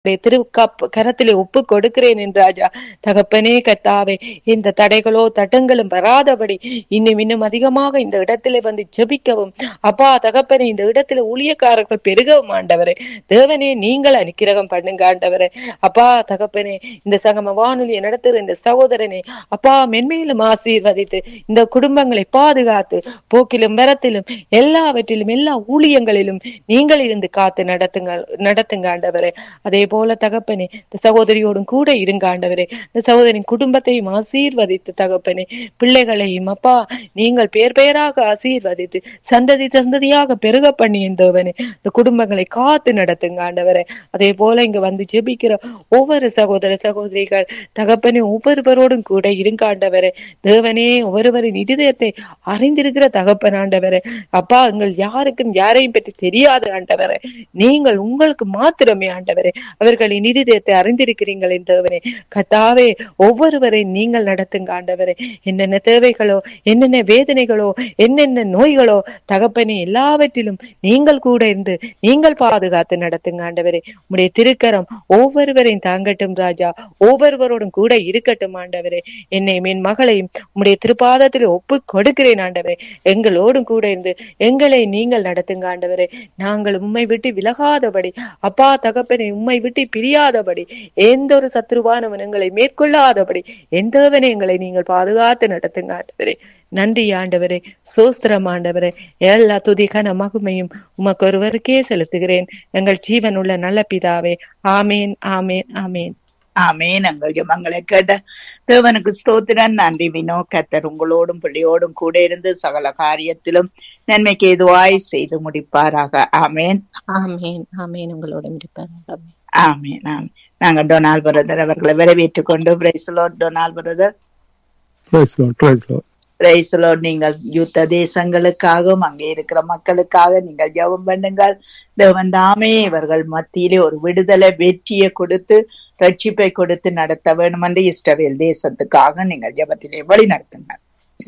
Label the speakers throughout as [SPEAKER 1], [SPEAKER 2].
[SPEAKER 1] திரு cup கரத்திலே ஒப்பு கொடுக்கிறேன் என்று ராஜா தகப்பனே கத்தாவே இந்த தடைகளோ தட்டங்களும் வராதபடி இன்னும் இன்னும் அதிகமாக இந்த இடத்திலே வந்து ஜெபிக்கவும் அப்பா தகப்பனே இந்த இடத்துல ஊழியக்காரர்கள் பெருகவும் ஆண்டவரே தேவனே நீங்கள் அனுக்கிரகம் பண்ணுங்க ஆண்டவரே அப்பா தகப்பனே இந்த சங்கம வானொலியை நடத்துகிற இந்த சகோதரனே அப்பா மென்மேலும் ஆசீர்வதித்து இந்த குடும்பங்களை பாதுகாத்து போக்கிலும் வரத்திலும் எல்லாவற்றிலும் எல்லா ஊழியங்களிலும் நீங்கள் இருந்து காத்து நடத்துங்க நடத்துங்க ஆண்டவரே அதே போல தகப்பனே இந்த சகோதரியோடும் கூட இருங்க ஆண்டவரே இந்த சகோதரின் குடும்பத்தையும் ஆசீர்வதித்து தகப்பனே பிள்ளைகளையும் அப்பா நீங்கள் பேர் பெயராக ஆசீர்வதித்து சந்ததி சந்ததியாக பெருக பண்ணி இருந்தவனே இந்த குடும்பங்களை காத்து நடத்துங்க ஆண்டவரே அதே போல இங்க வந்து ஜெபிக்கிற ஒவ்வொரு சகோதர சகோதரிகள் தகப்பனே ஒவ்வொருவரோடும் கூட இருங்க ஆண்டவரே தேவனே ஒவ்வொருவரின் இருதயத்தை அறிந்திருக்கிற தகப்பன் ஆண்டவரே அப்பா எங்கள் யாருக்கும் யாரையும் பற்றி தெரியாது ஆண்டவரே நீங்கள் உங்களுக்கு மாத்திரமே ஆண்டவரே அவர்களின் இருதயத்தை அறிந்திருக்கிறீங்கள் தேவனே கத்தாவே ஒவ்வொருவரையும் நீங்கள் நடத்துங்க ஆண்டவரே என்னென்ன தேவைகளோ என்னென்ன வேதனைகளோ என்னென்ன நோய்களோ தகப்பனே எல்லாவற்றிலும் நீங்கள் கூட இருந்து நீங்கள் பாதுகாத்து நடத்துங்க ஆண்டவரே உடைய திருக்கரம் ஒவ்வொருவரையும் தாங்கட்டும் ராஜா ஒவ்வொருவரோடும் கூட இருக்கட்டும் ஆண்டவரே என்னையும் என் மகளையும் உம்முடைய திருப்பாதத்தில் ஒப்பு கொடுக்கிறேன் ஆண்டவரே எங்களோடும் கூட இருந்து எங்களை நீங்கள் நடத்துங்க ஆண்டவரே நாங்கள் உம்மை விட்டு விலகாதபடி அப்பா தகப்பனை உம்மை விட்டு பிரியாதபடி எந்த ஒரு சத்ருவானவன் எங்களை மேற்கொள்ளாதபடி எந்தவனை எங்களை நீங்கள் பாதுகாத்து நடத்துங்க ஆண்டவரே நன்றி ஆண்டவரே சோஸ்திரம் ஆண்டவரே எல்லா துதிக்கான மகுமையும் உமக்கு ஒருவருக்கே செலுத்துகிறேன் எங்கள் ஜீவன் உள்ள நல்ல பிதாவே ஆமேன் ஆமேன் ஆமேன்
[SPEAKER 2] ஆமேன் எங்கள் ஜெபங்களை கேட்ட தேவனுக்கு ஸ்தோத்திரன் நன்றி வினோ கத்தர் உங்களோடும் பிள்ளையோடும் கூட இருந்து சகல காரியத்திலும் நன்மைக்கு எதுவாய் செய்து முடிப்பாராக ஆமேன்
[SPEAKER 1] ஆமேன் ஆமேன் உங்களோடும் இருப்பார் ஆமேன்
[SPEAKER 2] ஆமேன் ஆமேன் நாங்க டொனால் பிரதர் அவர்களை வரவேற்றுக் கொண்டு பிரைஸ்லோ டொனால் brother
[SPEAKER 3] Praise Lord, praise Lord.
[SPEAKER 2] Praise Lord நீங்கள் யுத்த தேசங்களுக்காகவும் அங்கே இருக்கிற மக்களுக்காக நீங்கள் ஜெபம் பண்ணுங்கள் தேவன் தாமே இவர்கள் மத்தியிலே ஒரு விடுதலை வெற்றியை கொடுத்து ரட்சிப்பை கொடுத்து நடத்த வேண்டும் என்று இஸ்ரவேல் தேசத்துக்காக நீங்கள் ஜெபத்திலே வழி நடத்துங்கள்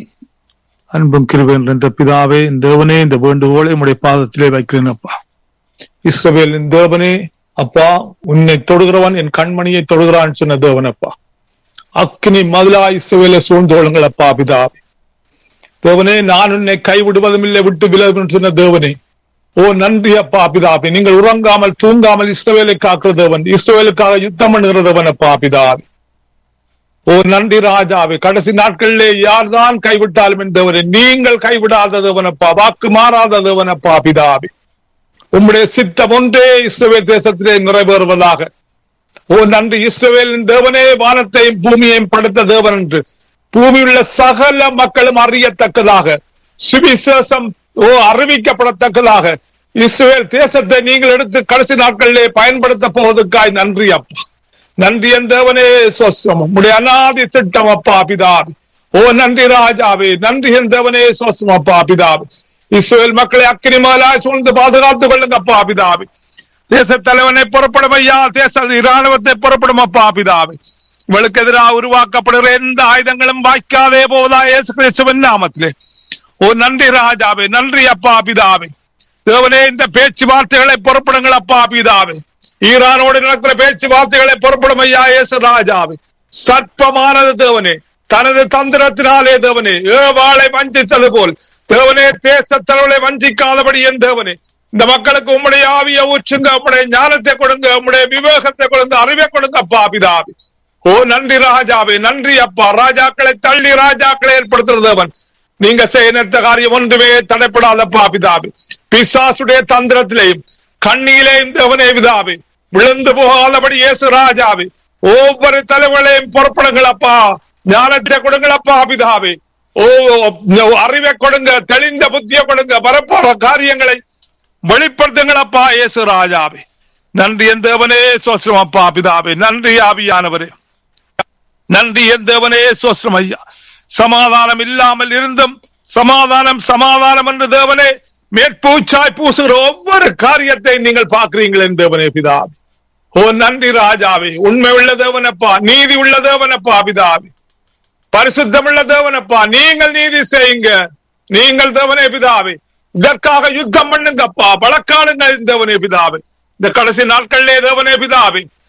[SPEAKER 3] அன்பும் கிருபையும் நிறைந்த பிதாவே இந்த தேவனே இந்த வேண்டுகோளை உம்முடைய பாதத்திலே வைக்கிறேன் அப்பா இஸ்ரவேலின் தேவனே அப்பா உன்னை தொடுகிறவன் என் கண்மணியை தொடுகிறான் சொன்ன தேவன் அப்பா அக்கினி மதுலா இஸ்ரவேலை சூழ்ந்து கொள்ளுங்கள் அப்பா பிதாவே தேவனே நான் உன்னை கைவிடுவதும் இல்லை விட்டு விலகும் சொன்ன தேவனே ஓ நன்றி அப்பா பிதாபி நீங்கள் உறங்காமல் தூங்காமல் இஸ்ரவேலை காக்கிற தேவன் இஸ்ரவேலுக்காக யுத்தம் பண்ணுகிற தேவன் அப்பா பிதாபி ஓ நன்றி ராஜாவே கடைசி நாட்களிலே யார்தான் கைவிட்டாலும் என்றவரே நீங்கள் கைவிடாத தேவனப்பா வாக்கு மாறாத தேவனப்பா பிதாபி உம்முடைய சித்தம் ஒன்றே இஸ்ரவேல் தேசத்திலே நிறைவேறுவதாக ஓ நன்றி இஸ்ரவேலின் தேவனே வானத்தையும் பூமியையும் படைத்த தேவன் என்று பூமியுள்ள சகல மக்களும் அறியத்தக்கதாக சுவிசேஷம் ஓ அறிவிக்கப்படத்தக்கதாக இஸ்ரவேல் தேசத்தை நீங்கள் எடுத்து கடைசி நாட்களிலே பயன்படுத்த போவதற்காய் நன்றி அப்பா நன்றி என் தேவனே சொஸ்தம் உம்முடைய அநாதி திட்டம் அப்பா பிதாபி ஓ நன்றி ராஜாவே நன்றி என் தேவனே சொஸ்தம் அப்பா பிதாபி இஸ்ரேல் மக்களை அக்கினிமாலாய் சூழ்ந்து பாதுகாத்துக் கொள்ளுங்க அப்பா பிதாபி தேச தலைவனை புறப்படும் ஐயா தேச இராணுவத்தை புறப்படும் அப்பா பிதாபி இவளுக்கு எதிராக உருவாக்கப்படுகிற எந்த ஆயுதங்களும் வாய்க்காதே போவதா இயேசு கிறிஸ்துவின் நாமத்திலே ஓ நன்றி ராஜாவே நன்றி அப்பா பிதாவே தேவனே இந்த பேச்சுவார்த்தைகளை புறப்படுங்கள் அப்பா பிதாவே ஈரானோடு நடக்கிற பேச்சுவார்த்தைகளை புறப்படும் ஐயா இயேசு ராஜாவே சற்பமானது தேவனே தனது தந்திரத்தினாலே தேவனே ஏவாளை வஞ்சித்தது போல் தேவனே தேச தலைவரை வஞ்சிக்காதபடி என் தேவனே இந்த மக்களுக்கு உம்முடைய ஆவிய ஊற்றுங்க உம்முடைய ஞானத்தை கொடுங்க உம்முடைய விவேகத்தை கொடுங்க அறிவை கொடுங்க அப்பா பிதாபி ஓ நன்றி ராஜாவே நன்றி அப்பா ராஜாக்களை தள்ளி ராஜாக்களை ஏற்படுத்துற தேவன் நீங்க செய்ய நிறுத்த காரியம் ஒன்றுமே தடைப்படாதப்பா பிதாபி பிசாசுடைய தந்திரத்திலேயும் கண்ணியிலேயும் தேவனே பிதாபி விழுந்து போகாதபடி இயேசு ராஜாவே ஒவ்வொரு தலைவர்களையும் புறப்படுங்கள் அப்பா ஞானத்தை கொடுங்கள் அப்பா பிதாவே ஓ அறிவை கொடுங்க தெளிந்த புத்திய கொடுங்க வரப்போற காரியங்களை வெளிப்படுத்துங்கள் அப்பா இயேசு ராஜாவே நன்றி என் தேவனே சோஸ்ரம் அப்பா பிதாவே நன்றி ஆவியானவரே நன்றி என் தேவனே சோஸ்ரம் ஐயா சமாதானம் இல்லாமல் இருந்தும் சமாதானம் சமாதானம் என்று தேவனே மேற்பூச்சாய் பூசுகிற ஒவ்வொரு காரியத்தை நீங்கள் பார்க்கிறீங்கள் என் தேவனே பிதாவே ஓ நன்றி ராஜாவே உண்மை உள்ள தேவனப்பா நீதி உள்ள தேவனப்பா பிதாவே பரிசுத்தம் உள்ள தேவனப்பா நீங்கள் நீதி செய்யுங்க நீங்கள் தேவனே பிதாவே இதற்காக யுத்தம் பண்ணுங்கப்பா வழக்காடுங்கள் தேவனே பிதாவே இந்த கடைசி நாட்களிலே தேவனே பிதாவே